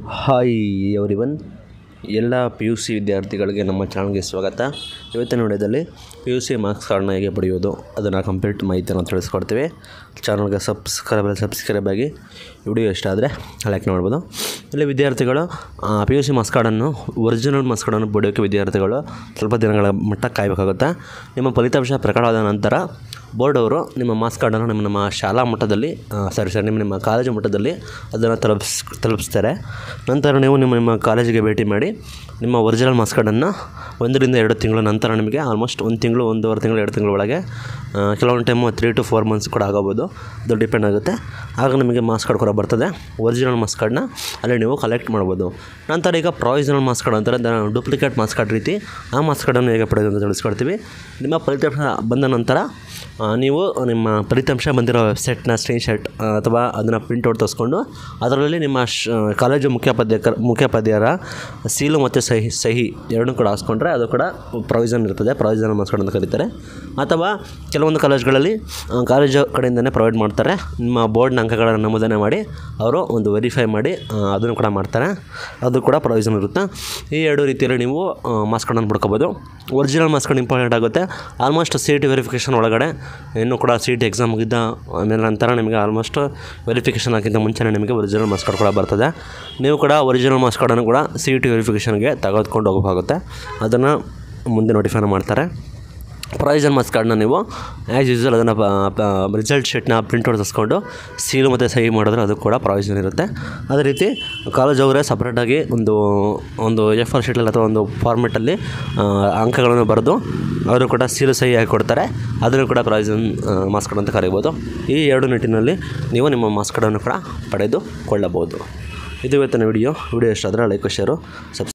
hi everyone ಎಲ್ಲ P U C ವಿದ್ಯಾರ್ಥಿಗಳಿಗೆ ನಮ್ಮ ಚಾನಲ್ಗೆ ಸ್ವಾಗತ ಇವತ್ತಿನ ವಿಡಿಯೋದಲ್ಲಿ ಪಿ ಯು ಸಿ ಮಾರ್ಕ್ಸ್ ಕಾರ್ಡ್ನ ಹೇಗೆ ಪಡೆಯೋದು ಅದನ್ನು ಕಂಪ್ಲೀಟ್ ಮಾಹಿತಿಯನ್ನು ತಿಳಿಸ್ಕೊಡ್ತೀವಿ ಚಾನಲ್ಗೆ ಸಬ್ಸ್ಕ್ರೈಬ್ ಸಬ್ಸ್ಕ್ರೈಬ್ ಆಗಿ ವಿಡಿಯೋ ಇಷ್ಟ ಆದರೆ ಲೈಕ್ ಮಾಡ್ಬೋದು ಇಲ್ಲಿ ವಿದ್ಯಾರ್ಥಿಗಳು ಪಿ ಯು ಸಿ ಮಾರ್ಕ್ಸ್ ಕಾರ್ಡನ್ನು ಒರಿಜಿನಲ್ ಮಾರ್ಕ್ಸ್ ಕಾರ್ಡನ್ನು ಪಡೆಯೋಕ್ಕೆ ವಿದ್ಯಾರ್ಥಿಗಳು ಸ್ವಲ್ಪ ದಿನಗಳ ಮಟ್ಟ ಕಾಯಬೇಕಾಗುತ್ತೆ ನಿಮ್ಮ ಫಲಿತಾಂಶ ಪ್ರಕಟವಾದ ನಂತರ ಬೋರ್ಡ್ ಅವರು ನಿಮ್ಮ ಮಾರ್ಕ್ಸ್ ಕಾರ್ಡನ್ನು ನಿಮ್ಮ ನಮ್ಮ ಶಾಲಾ ಮಟ್ಟದಲ್ಲಿ ಸಾರಿ ಸರ್ ನಿಮ್ಮ ನಿಮ್ಮ ಕಾಲೇಜು ಮಟ್ಟದಲ್ಲಿ ಅದನ್ನು ತಲುಪಿಸ್ ತಲುಪಿಸ್ತಾರೆ ನಂತರ ನೀವು ನಿಮ್ಮ ನಿಮ್ಮ ಕಾಲೇಜಿಗೆ ಭೇಟಿ ಮಾಡಿ ನಿಮ್ಮ ಒರಿಜಿನಲ್ ಮಾರ್ಕ್ಸ್ ಕಾರ್ಡನ್ನು ಒಂದರಿಂದ ಎರಡು ತಿಂಗಳ ನಂತರ ನಿಮಗೆ ಆಲ್ಮೋಸ್ಟ್ ಒಂದು ತಿಂಗಳು ಒಂದೂವರೆ ತಿಂಗಳು ಎರಡು ತಿಂಗಳ ಒಳಗೆ ಆ, ಕೆಲವೊಂದು time three to four months ಕೂಡ ಆಗೋಬೋದು ಅದು ಡಿಪೆಂಡ್ ಆಗುತ್ತೆ ಆಗ ನಿಮಗೆ ಮಾರ್ಕ್ಸ್ ಕಾರ್ಡ್ ಕೂಡ ಬರ್ತದೆ ಒರಿಜಿನಲ್ ಮಾರ್ಕ್ಸ್ ಕಾರ್ಡ್ನ ಅಲ್ಲಿ ನೀವು ಕಲೆಕ್ಟ್ ಮಾಡ್ಬೋದು ನಂತರ ಈಗ ಪ್ರಾವಿಷನಲ್ ಮಾರ್ಕ್ಸ್ ಕಾರ್ಡ್ ಅಂತಾರೆ ಡೂಪ್ಲಿಕೇಟ್ ಮಾರ್ಕ್ಸ್ ಕಾರ್ಡ್ ರೀತಿ ಆ ಮಾರ್ಕ್ಸ್ ಕಾರ್ಡನ್ನು ಹೇಗೆ ಪಡೆಯೋದು ಅಂತ ತಿಳಿಸ್ಕೊಡ್ತೀವಿ ನಿಮ್ಮ ಫಲಿತಾಂಶ ಬಂದ ನಂತರ ಆ, ನೀವು ನಿಮ್ಮ ಫಲಿತಾಂಶ ಬಂದಿರೋ ವೆಬ್ಸೈಟ್ನ ಸ್ಕ್ರೀನ್ಶಾಟ್ ಅಥವಾ ಅದನ್ನು ಪ್ರಿಂಟ್ಔಟ್ ತರಿಸ್ಕೊಂಡು ಅದರಲ್ಲಿ ನಿಮ್ಮ ಶ್ ಕಾಲೇಜು ಮುಖ್ಯೋಪಾಧ್ಯಾಯಕರ ಮುಖ್ಯೋಪಾಧ್ಯಾಯರ ಸೀಲು ಮತ್ತು ಸಹಿ ಸಹಿ ಎರಡೂ ಕೂಡ ಹಾಸ್ಕೊಂಡ್ರೆ ಅದು ಕೂಡ ಪ್ರಾವಿಷನ್ ಇರ್ತದೆ ಪ್ರಾವಿಷನಲ್ ಮಾರ್ಕ್ಸ್ ಕಾರ್ಡ್ ಅಂತ ಕರೀತಾರೆ ಅಥವಾ ಕೆಲವೊಂದು ಕಾಲೇಜ್ಗಳಲ್ಲಿ ಆ, ಕಾಲೇಜು ಕಡೆಯಿಂದನೇ ಪ್ರೊವೈಡ್ ಮಾಡ್ತಾರೆ ನಿಮ್ಮ ಬೋರ್ಡ್ನ ಅಂಕಗಳನ್ನು ನಮೂದನೆ ಮಾಡಿ ಅವರು ಒಂದು ವೆರಿಫೈ ಮಾಡಿ ಆ, ಅದನ್ನು ಕೂಡ ಮಾಡ್ತಾರೆ ಅದು ಕೂಡ ಪ್ರಾವಿಷನ್ ಇರುತ್ತೆ ಈ ಎರಡು ರೀತಿಯಲ್ಲಿ ನೀವು ಮಾರ್ಕ್ಸ್ ಕಾರ್ಡನ್ನು ಪಡ್ಕೋಬೋದು ಒರಿಜಿನಲ್ ಮಾರ್ಕ್ಸ್ ಕಾರ್ಡ್ ಇಂಪಾರ್ಟೆಂಟ್ ಆಗುತ್ತೆ ಆಲ್ಮೋಸ್ಟ್ ಸಿ ಟಿ ವೆರಿಫಿಕೇಷನ್ ಒಳಗಡೆ ಇನ್ನೂ ಕೂಡ ಸಿ ಟಿ ಎಕ್ಸಾಮ್ ಮುಗಿದ ಆಮೇಲೆ ನಂತರ ನಿಮಗೆ ಆಲ್ಮೋಸ್ಟ್ ವೆರಿಫಿಕೇಷನ್ ಹಾಕಿಂತ ಮುಂಚೆನೇ ನಿಮಗೆ ಒರಿಜಿನಲ್ ಮಾರ್ಕ್ಸ್ ಕಾರ್ಡ್ ಕೂಡ ಬರ್ತದೆ ನೀವು ಕೂಡ ಒರಿಜಿನಲ್ ಮಾರ್ಕ್ಸ್ ಕಾರ್ಡನ್ನು ಕೂಡ ಸಿ ಟಿ ವೆರಿಫಿಕೇಷನ್ಗೆ ತೆಗೆದುಕೊಂಡು ಹೋಗಬೇಕಾಗುತ್ತೆ ಅದನ್ನು ಮುಂದೆ ನೋಟಿಫೈನ ಮಾಡ್ತಾರೆ ಪ್ರೊವಿಷನ್ ಮಾರ್ಕ್ಸ್ ಕಾರ್ಡ್ನ ನೀವು ಆ್ಯಸ್ ಯೂಸ್ವಲ್ ಅದನ್ನು ರಿಸಲ್ಟ್ ಶೀಟ್ನ ಪ್ರಿಂಟ್ಔಟ್ ತರಿಸ್ಕೊಂಡು ಸೀಲು ಮತ್ತು ಸಹಿ ಮಾಡಿದ್ರೆ ಅದು ಕೂಡ ಪ್ರಾವಿಷನ್ ಇರುತ್ತೆ ಅದೇ ರೀತಿ ಕಾಲೇಜ್ ಹೋದರೆ ಸಪ್ರೇಟಾಗಿ ಒಂದು ಒಂದು ಎಫ್ ಆರ್ ಶೀಟಲ್ಲಿ ಅಥವಾ ಒಂದು ಫಾರ್ಮೆಟಲ್ಲಿ ಅಂಕಗಳನ್ನು ಬರೆದು ಅವರು ಕೂಡ ಸೀಲು ಸಹಿ ಹಾಕಿ ಕೊಡ್ತಾರೆ ಅದನ್ನು ಕೂಡ ಪ್ರಾವಿಷನ್ ಮಾರ್ಕ್ಸ್ ಕಾರ್ಡ್ ಅಂತ ಕರೀಬೋದು ಈ ಎರಡು ನಿಟ್ಟಿನಲ್ಲಿ ನೀವು ನಿಮ್ಮ ಮಾರ್ಕ್ಸ್ ಕಾರ್ಡನ್ನು ಕೂಡ ಪಡೆದುಕೊಳ್ಳಬಹುದು ಇದು ಇವತ್ತಿನ ವಿಡಿಯೋ ವಿಡಿಯೋ ಇಷ್ಟ ಆದರೆ ಲೈಕ್ ಶೇರು ಸಬ್ಸ್